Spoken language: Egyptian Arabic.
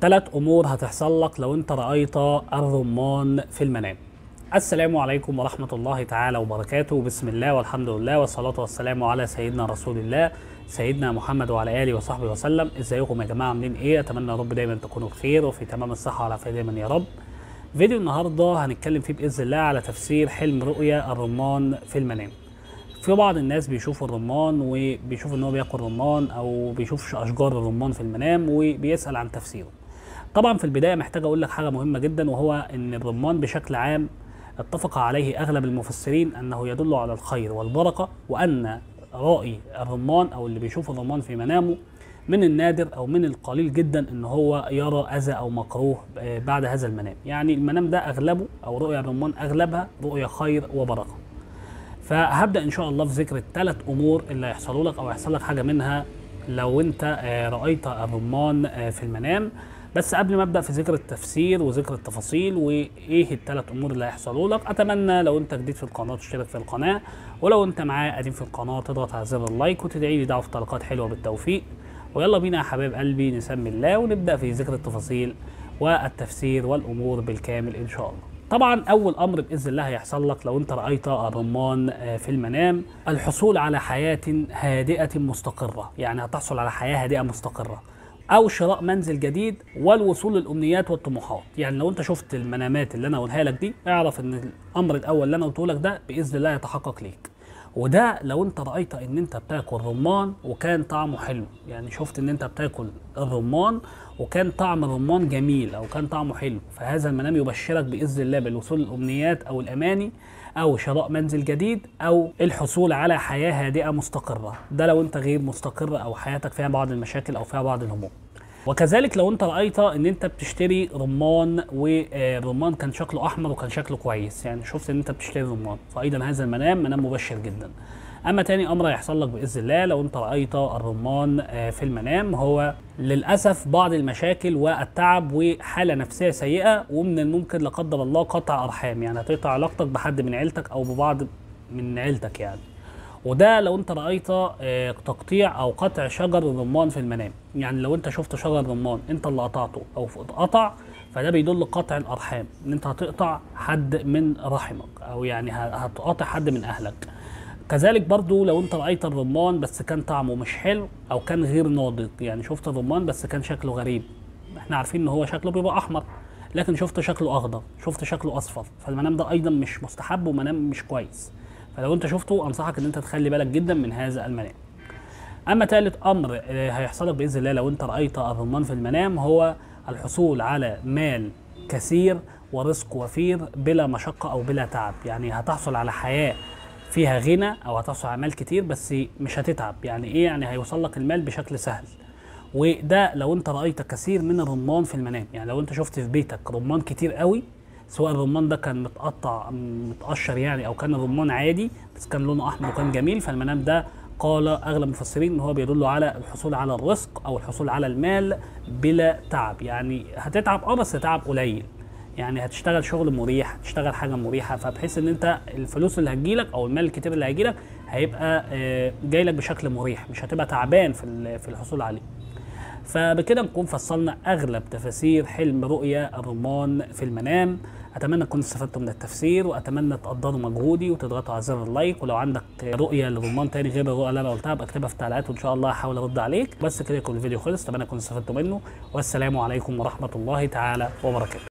ثلاث امور هتحصل لك لو انت رايت الرمان في المنام السلام عليكم ورحمة الله تعالى وبركاته بسم الله والحمد لله والصلاة والسلام على سيدنا رسول الله سيدنا محمد وعلى آله وصحبه وسلم ازيكم يا جماعة عاملين ايه اتمنى يا رب دايما تكونوا بخير وفي تمام الصحة والعافية دايما يا رب فيديو النهاردة هنتكلم فيه بإذن الله على تفسير حلم رؤيا الرمان في المنام في بعض الناس بيشوفوا الرمان وبيشوف ان هو بياكل رمان او بيشوف اشجار الرمان في المنام وبيسال عن تفسيره طبعا في البدايه محتاج اقول لك حاجه مهمه جدا وهو ان الرمان بشكل عام اتفق عليه اغلب المفسرين انه يدل على الخير والبركه وان رائي الرمان او اللي بيشوف الرمان في منامه من النادر او من القليل جدا ان هو يرى اذى او مكروه بعد هذا المنام يعني المنام ده اغلبه او رؤيا الرمان اغلبها رؤيا خير وبركه فهبدا ان شاء الله في ذكر الثلاث امور اللي هيحصلوا لك او هيحصل لك حاجه منها لو انت رايت الرمان في المنام بس قبل ما ابدا في ذكر التفسير وذكر التفاصيل وايه الثلاث امور اللي هيحصلوا لك اتمنى لو انت جديد في القناه تشترك في القناه ولو انت معايا قديم في القناه تضغط على زر اللايك وتدعي لي دعوه في تعليقات حلوه بالتوفيق ويلا بينا يا حبايب قلبي نسمي الله ونبدا في ذكر التفاصيل والتفسير والامور بالكامل ان شاء الله طبعا اول امر باذن الله هيحصل لك لو انت رايت الرمان في المنام الحصول على حياه هادئه مستقره يعني هتحصل على حياه هادئه مستقره او شراء منزل جديد والوصول للامنيات والطموحات يعني لو انت شفت المنامات اللي انا اقولها لك دي اعرف ان الامر الاول اللي انا قلته لك ده باذن الله يتحقق ليك وده لو انت رايت ان انت بتاكل رمان وكان طعمه حلو يعني شفت ان انت بتاكل الرمان وكان طعم الرمان جميل او كان طعمه حلو فهذا المنام يبشرك باذن الله بالوصول للامنيات او الاماني او شراء منزل جديد او الحصول على حياه هادئه مستقره ده لو انت غير مستقر او حياتك فيها بعض المشاكل او فيها بعض الهموم وكذلك لو انت رايت ان انت بتشتري رمان والرمان كان شكله احمر وكان شكله كويس يعني شفت ان انت بتشتري رمان فايضا هذا المنام منام مبشر جدا اما تاني امر هيحصل لك باذن الله لو انت رايت الرمان في المنام هو للاسف بعض المشاكل والتعب وحاله نفسيه سيئه ومن الممكن لا قدر الله قطع ارحام يعني هتقطع علاقتك بحد من عيلتك او ببعض من عيلتك يعني وده لو انت رايت تقطيع او قطع شجر الرمان في المنام يعني لو انت شفت شجر رمان انت اللي قطعته او اتقطع فده بيدل قطع الارحام ان انت هتقطع حد من رحمك او يعني هتقاطع حد من اهلك كذلك برضو لو انت رايت الرمان بس كان طعمه مش حلو او كان غير ناضج يعني شفت الرمان بس كان شكله غريب احنا عارفين ان هو شكله بيبقى احمر لكن شفت شكله اخضر شفت شكله اصفر فالمنام ده ايضا مش مستحب ومنام مش كويس فلو انت شفته انصحك ان انت تخلي بالك جدا من هذا المنام اما ثالث امر هيحصل لك باذن الله لو انت رايت الرمان في المنام هو الحصول على مال كثير ورزق وفير بلا مشقه او بلا تعب يعني هتحصل على حياه فيها غنى او هتحصل على مال كتير بس مش هتتعب يعني ايه يعني هيوصل لك المال بشكل سهل وده لو انت رايت كثير من الرمان في المنام يعني لو انت شفت في بيتك رمان كتير قوي سواء الرمان ده كان متقطع متقشر يعني او كان الرمان عادي بس كان لونه احمر وكان جميل فالمنام ده قال اغلب المفسرين ان هو بيدل على الحصول على الرزق او الحصول على المال بلا تعب يعني هتتعب اه بس تعب قليل يعني هتشتغل شغل مريح هتشتغل حاجه مريحه فبحيث ان انت الفلوس اللي هتجيلك او المال الكتير اللي هيجيلك هيبقى جاي لك بشكل مريح مش هتبقى تعبان في في الحصول عليه فبكده نكون فصلنا اغلب تفاسير حلم رؤيا الرمان في المنام اتمنى تكونوا استفدتوا من التفسير واتمنى تقدروا مجهودي وتضغطوا على زر اللايك ولو عندك رؤيه للرمان تاني غير الرؤيه اللي انا قلتها اكتبها في التعليقات وان شاء الله هحاول ارد عليك بس كده يكون الفيديو خلص اتمنى تكونوا استفدتوا منه والسلام عليكم ورحمه الله تعالى وبركاته